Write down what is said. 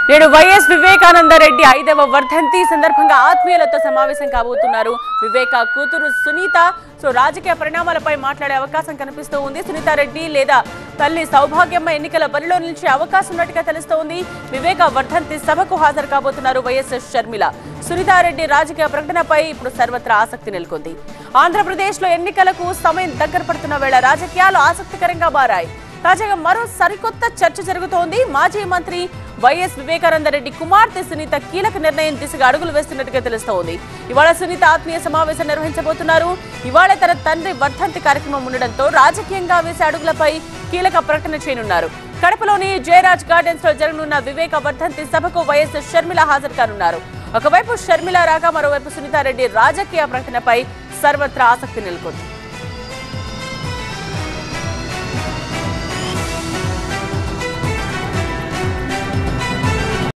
నేడు వైఎస్ వివేకానంద రెడ్డి ఐదవ వర్ధంతి సందర్భంగా ఆత్మీయులతో సమావేశం కాబోతున్నారు వివేక కూతురు సునీత సో రాజకీయ పరిణామాలపై మాట్లాడే అవకాశం కనిపిస్తూ ఉంది సునీత రెడ్డి లేదా తల్లి సౌభాగ్యమ్మ ఎన్నికల బరిలో నిలిచే అవకాశం ఉన్నట్టుగా తెలుస్తోంది వివేక వర్ధంతి సభకు హాజరు కాబోతున్నారు వైఎస్ షర్మిల సునీతారెడ్డి రాజకీయ ప్రకటనపై ఇప్పుడు సర్వత్రా ఆసక్తి నెలకొంది ఆంధ్రప్రదేశ్లో ఎన్నికలకు సమయం దగ్గర పడుతున్న వేళ రాజకీయాలు ఆసక్తికరంగా మారాయి తాజాగా మరో సరికొత్త చర్చ జరుగుతోంది మాజీ మంత్రి వైఎస్ వివేకానంద రెడ్డి కుమార్తె సునీత కీలక నిర్ణయం దిశగా అడుగులు వేస్తున్నట్టుగా తెలుస్తోంది ఇవాళ సునీత ఆత్మీయ సమావేశం నిర్వహించబోతున్నారు ఇవాళ తన తండ్రి వర్ధంతి కార్యక్రమం ఉండడంతో రాజకీయంగా వేసే అడుగులపై కీలక ప్రకటన చేయనున్నారు కడపలోని జయరాజ్ గార్డెన్స్ లో జరగనున్న వివేక వర్ధంతి సభకు వైఎస్ షర్మిల హాజరు కానున్నారు ఒకవైపు షర్మిల రాగా మరోవైపు సునీతారెడ్డి రాజకీయ ప్రకటనపై సర్వత్రా ఆసక్తి నెలకొంది